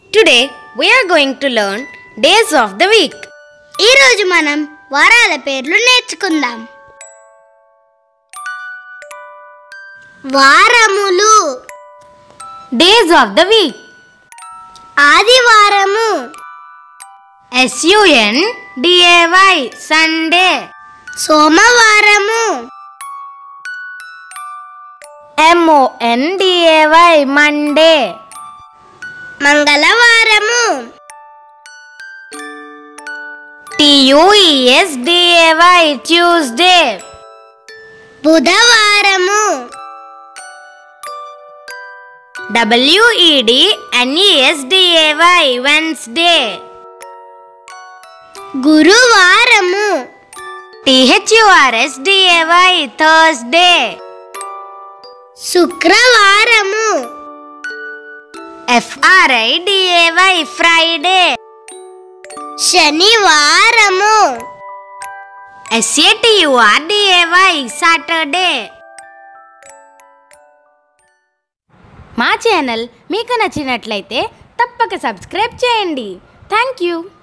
Today we are going to learn days of the week. ఈరోజు మనం వారాల పేర్లు నేర్చుకుందాం వారములు Days of the week. ఆదివారము S U N D A Y Sunday. సోమవారము M O N D A Y Monday. మంగళవారము T U E S D A Y Tuesday. బుధవారము W E D N E S D A Y Wednesday. గురువారము T H U R S D A Y Thursday. శుక్రవారము F R I D A Y Friday. శనివారము S A T U R D A Y Saturday. మా channel మీకు నచ్చినట్లయితే తప్పక subscribe చేయండి thank you